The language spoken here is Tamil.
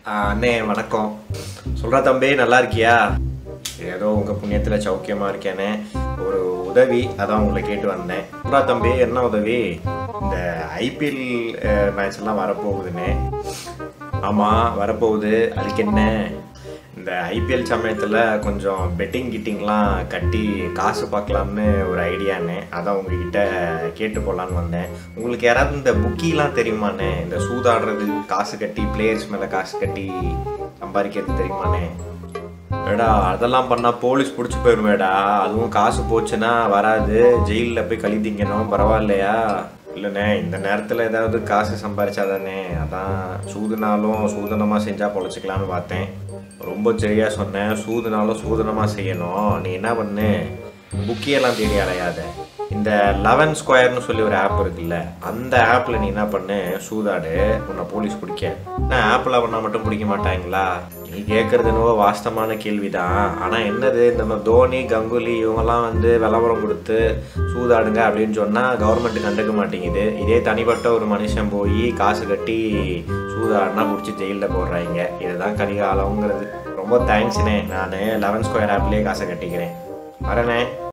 ஆ, அண்ணே வணக்கம் சொல்கிறா தம்பி நல்லா இருக்கியா ஏதோ உங்கள் புண்ணியத்தில் சௌக்கியமாக இருக்கேனே ஒரு உதவி அதான் உங்களை கேட்டு வந்தேன் சொல்கிறா தம்பி என்ன உதவி இந்த ஐபிஎல் மேட்ச் எல்லாம் வரப்போகுதுண்ணே ஆமாம் வரப்போகுது அதுக்கு என்ன இந்த ஐபிஎல் சமயத்தில் கொஞ்சம் பெட்டிங் கிட்டிங்லாம் கட்டி காசு பார்க்கலாம்னு ஒரு ஐடியாண்ணே அதான் உங்ககிட்ட கேட்டு போகலான்னு வந்தேன் உங்களுக்கு யாராவது இந்த புக்கிலாம் தெரியுமாண்ணே இந்த சூதாடுறது காசு கட்டி பிளேயர்ஸ் மேலே காசு கட்டி சம்பாதிக்கிறது தெரியுமாண்ணே ஏடா அதெல்லாம் பண்ணால் போலீஸ் பிடிச்சி போயிடுமேடா அதுவும் காசு போச்சுன்னா வராது ஜெயிலில் போய் கழி திங்கணும் பரவாயில்லையா இல்லைண்ணே இந்த நேரத்தில் ஏதாவது காசு சம்பாரிச்சாதானே அதான் சூதுனாலும் சூதனமாக செஞ்சால் பொழைச்சிக்கலான்னு பார்த்தேன் ரொம்ப சரியாக சொன்னேன் சூதுனாலும் சூதனமாக செய்யணும் நீ என்ன பண்ணு புக்கியெல்லாம் தேடி அலையாத இந்த லெவன் ஸ்கொயர்னு சொல்லி ஒரு ஆப் இருக்குல்ல அந்த ஆப்பில் நீ என்ன பண்ணு சூதாடு உன்னை போலீஸ் பிடிக்க நான் ஆப்பில் பண்ணால் மட்டும் பிடிக்க மாட்டாங்களா நீ கேட்குறது என்னவோ வாஸ்தமான கேள்வி தான் ஆனால் என்னது இந்த மாதிரி தோனி கங்குலி இவங்கெல்லாம் வந்து விளம்பரம் கொடுத்து சூதாடுங்க அப்படின்னு சொன்னால் கவர்மெண்ட் கண்டுக்க மாட்டேங்குது இதே தனிப்பட்ட ஒரு மனுஷன் போய் காசு கட்டி சூதாடினா பிடிச்சி ஜெயிலில் போடுறாங்க இதுதான் கரிகாலங்கிறது ரொம்ப தேங்க்ஸ்ண்ணே நான் லெவன் ஸ்கொயர் ஆப்லேயே காசை கட்டிக்கிறேன் வரேண்ணே